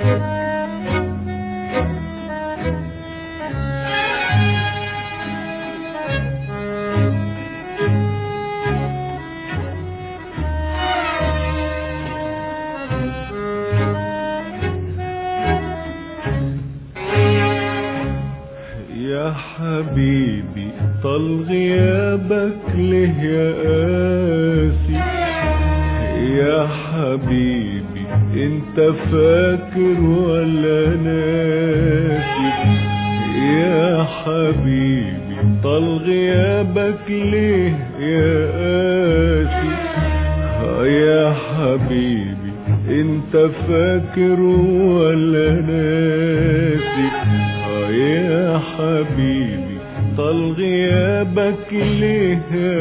يا حبيبي طال غيابك ليه يا قاسي يا حبيبي انت فاكر ولا ناسي يا حبيبي طال غيابك ليه يا قاسي يا حبيبي انت فاكر ولا ناسي يا حبيبي طال غيابك ليه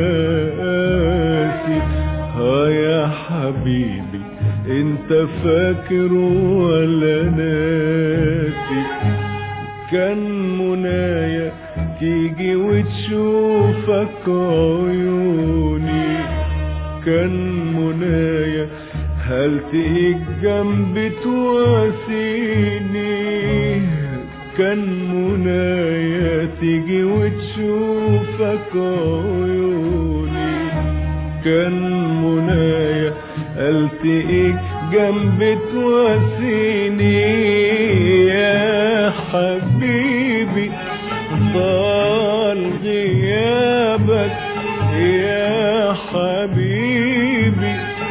قاسي ها يا حبيبي انت فاكر ولا ناسي كان منايا تيجي وتشوفك عيوني كان منايا هل تيجي جنبي تواسيني كان منايا تيجي وتشوفك عيوني كان منايا التقيك جنبي تواسيني يا حبيبي طال غيابك يا حبيبي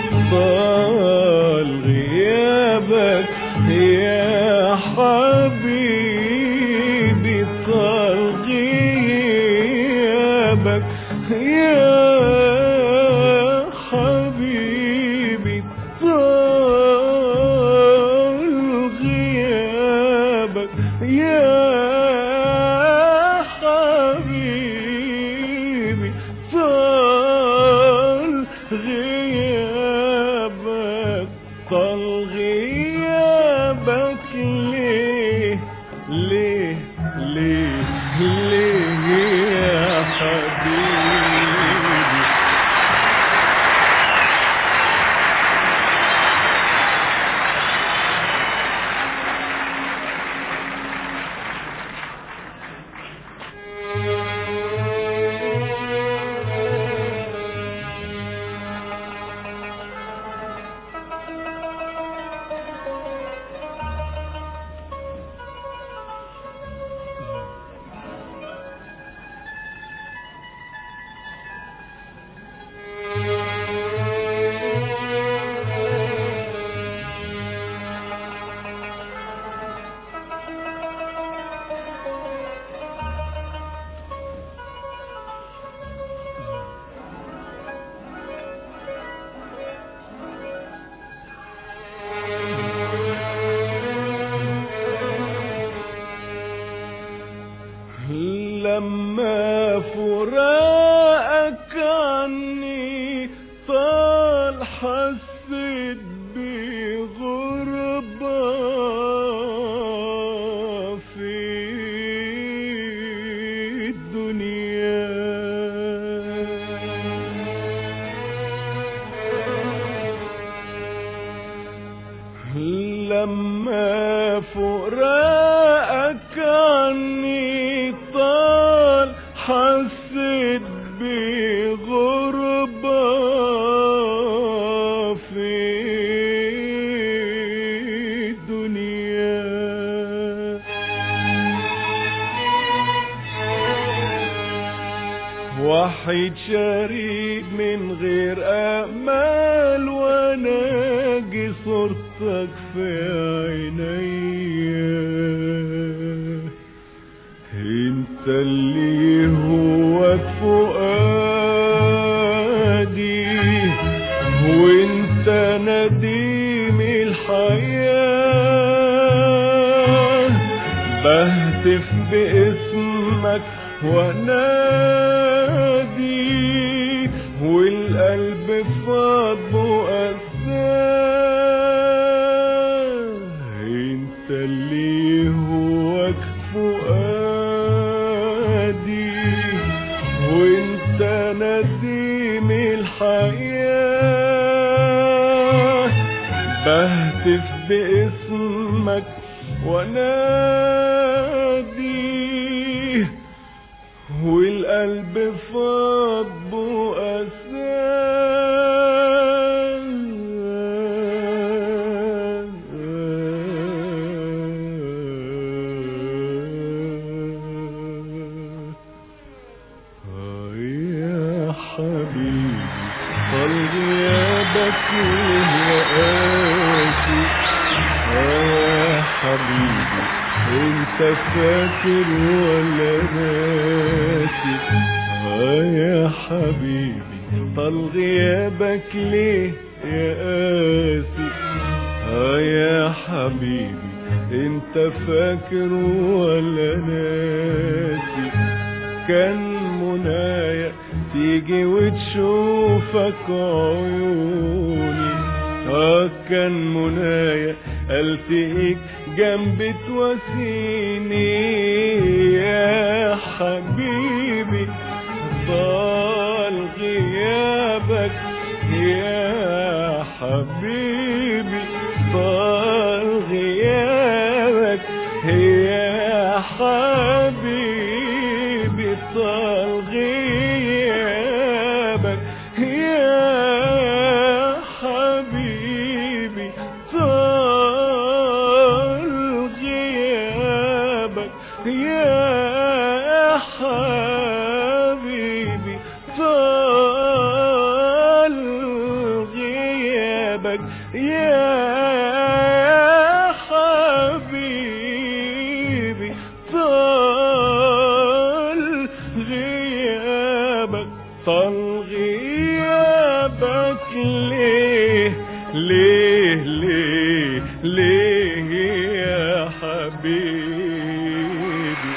طال غيابك يا حبيبي طال غيابك يا حبيبي طال غيابك يا حبيبي طال غيابك طال غيابك ليه ليه ليه ليه يا حبيبي لما فراقك عني طال حسيت بغربة في الدنيا لما فراقك عني طال حسيت بغربة في الدنيا وحيد شريك من غير امال وناجي صورتك في عينيا انت اللي هو فؤادي وانت نديم الحياة بهتف باسمك ونادي والقلب فاض وأساه انت اللي هوك فؤادي وانت نديم الحياة اهتف باسمك وناديه والقلب فاض بؤساه يا حبيبي طال غيابك ليه قاسي يا حبيبي انت فاكر ولا ناسي يا حبيبي طال غيابك ليه يا قاسي يا حبيبي انت فاكر ولا ناسي كان منايا تيجي وتشوفك عيوني اه كان منايا التقيك جنبي تواسيني يا حبيبي طال غيابك يا حبيبي طال غيابك يا حبيبي طال غيابك يا حبيبي طال غيابك يا حبيبي طال غيابك يا حبيبي طال غيابك طال غيابك ليه ليه ليه ليه يا حبيبي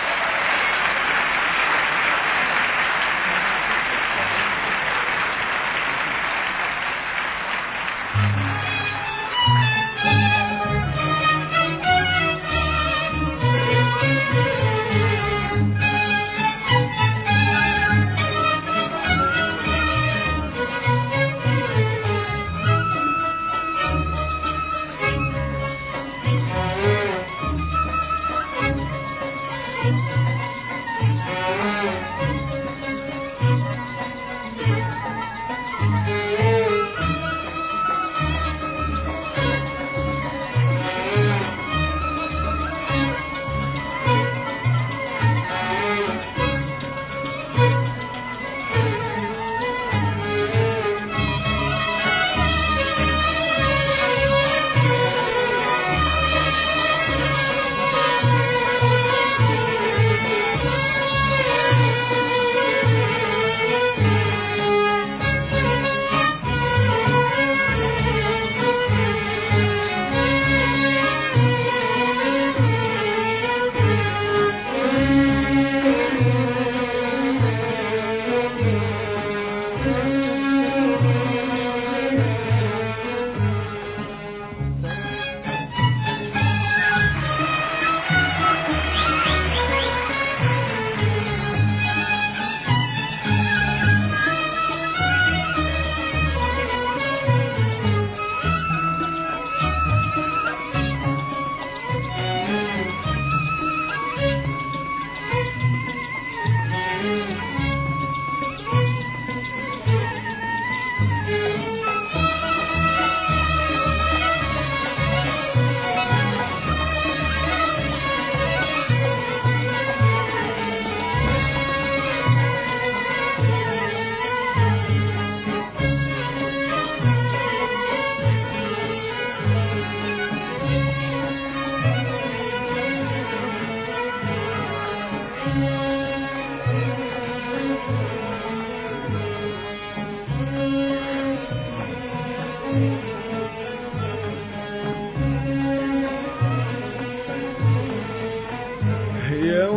يا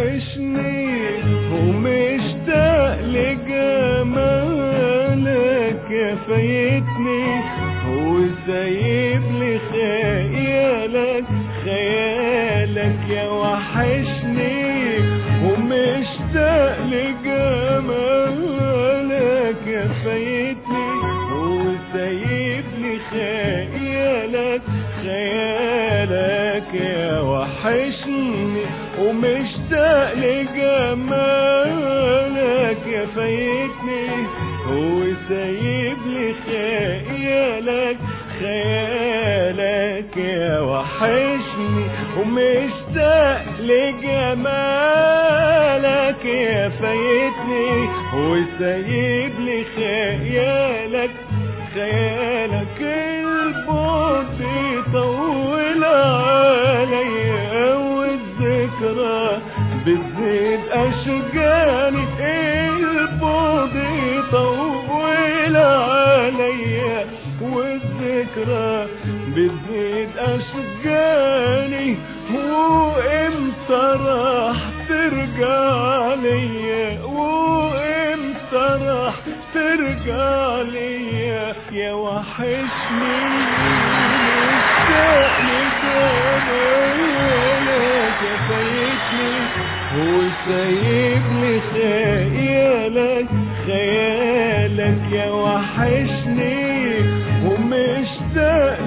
وحشني ومشتاق لجمالك يا فايتني وسايب لي خيالك خيالك يا وحشني ومشتاق لجمالك يا فايتني وسايب لي خيالك وحشني ومشتاق لجمالك يا فايتني وسايب لي خيالك خيالك يا وحشني ومشتاق لجمالك يا فايتني وسايب لي خيالك خيالك البعد يطول عليا والذكرى بتزيد اشجاني البعد يطول عليا والذكرى بتزيد اشجاني وامتى راح ترجع ليا وامتى راح ترجع ليا يا وحشني مشتاق لجمالك يا فايتني وسايب لي خيالك خيالك يا وحشني ومشتاق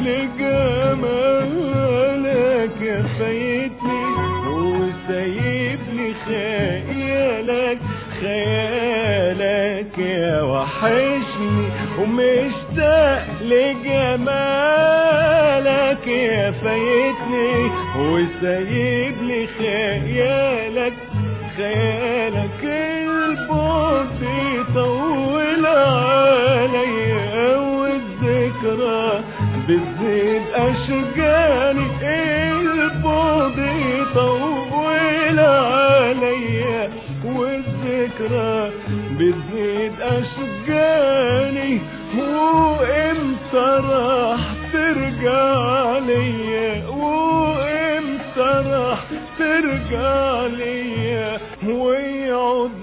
لجمالك يا فايتني وسايب لي خيالك خيالك يا وحشني ومشتاق لجمالك يا فايتني وسايب لي خيالك خيالك البعد يطول عليا والذكرى بتزيد اشجاني البعد يطول عليا والذكرى بتزيد اشجاني وامتى راح ترجع ليا وامتى راح ترجع ليا ويقعد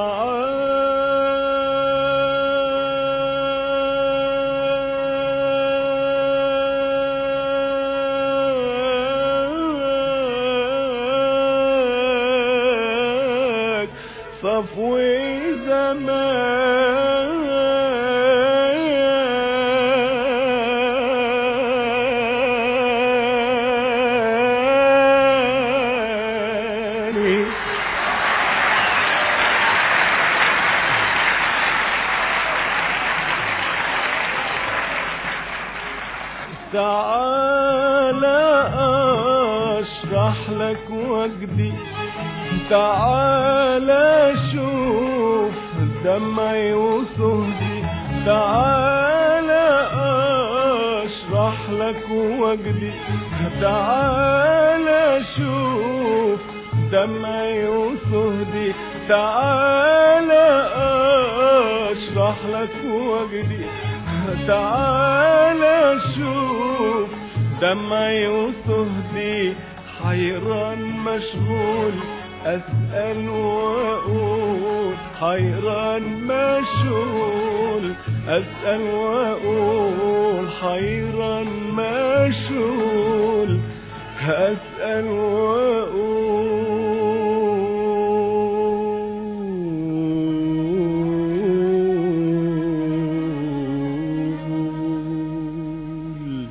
معاك صفو زمان تعالى اشرح لك وجدي تعالى شوف دمعي وصهدي تعالى اشرح لك وجدي تعالى شوف دمعي وصهدي تعالى اشرح لك وجدي تعالى شوف دمعي وصهدي حيران مشغول أسأل وأقول حيران مشغول أسأل وأقول حيران مشغول أسأل وأقول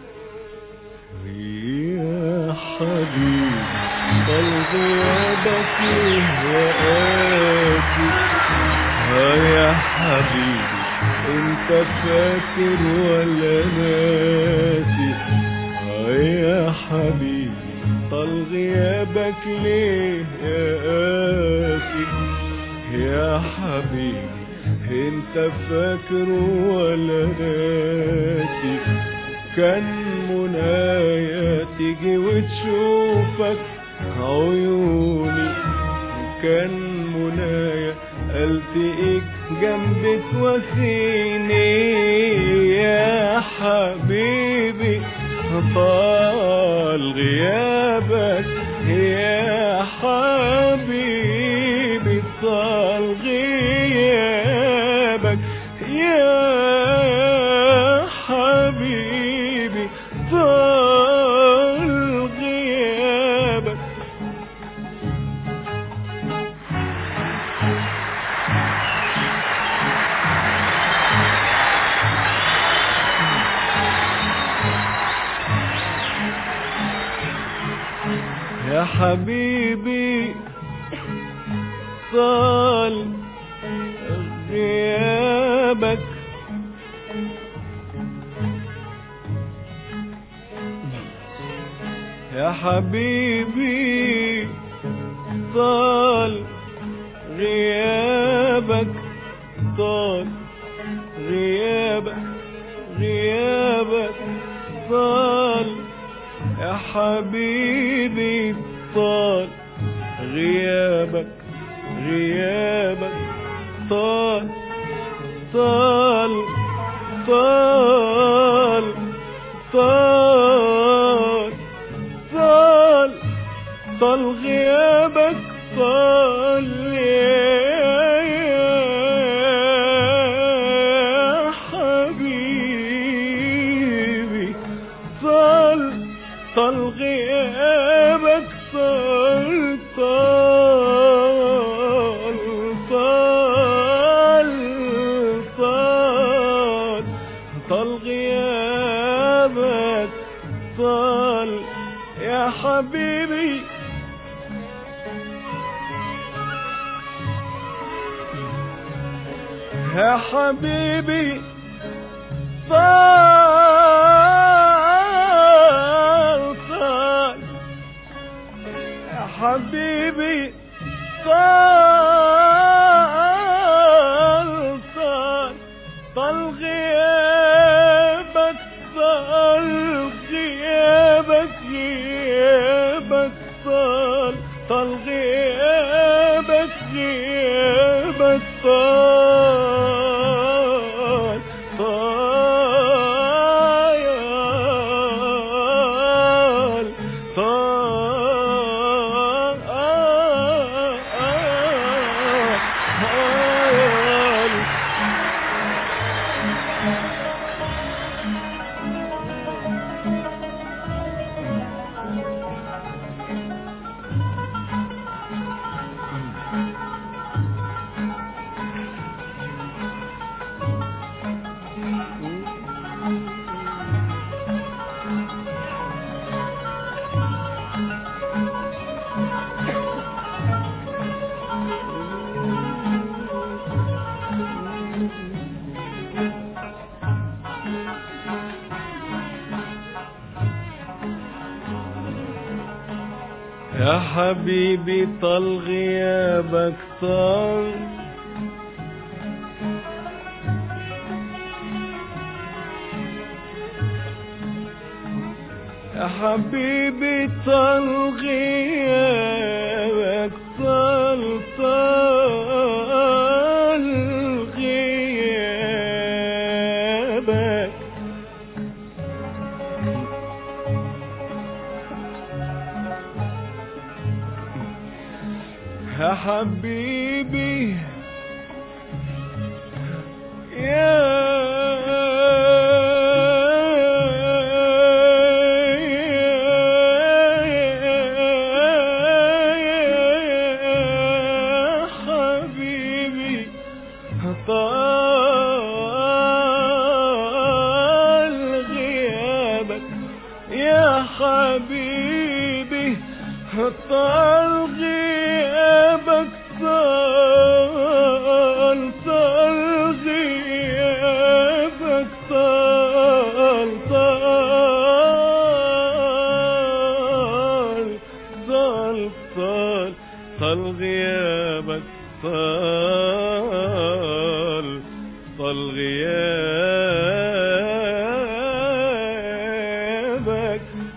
يا حبيبي قلب يدك وآتي ها يا حبيبي انت فاكر ولا ناسي ها يا حبيبي طال غيابك ليه يا قاسي يا حبيبي انت فاكر ولا ناسي كان منايا تيجي وتشوفك عيوني كان منايا التقيك جنبك وسيني يا حبيبي طال غيابك يا حبيبي طال غيابك يا حبيبي طال غيابك يا حبيبي طال غيابك يا حبيبي طال غيابك طال غيابك غيابك طال يا حبيبي طال غيابك غيابك طال طال طال طال طال طال غيابك طال يا حبيبي طال طال غيابك طال طال طال طال طال غيابك طال يا حبيبي يا حبيبي طال طال يا حبيبي طال طال طال غيابك طال غيابك غيابك طال طال غيابك غيابك طال طال طال يا حبيبي طال غيابك طال يا حبيبي طال غيابك طال طال غيابك يا حبيبي يا حبيبي طال غيابك يا حبيبي طال غيابك طال طال غيابك طال طال طال طال طال غيابك طال طال غيابك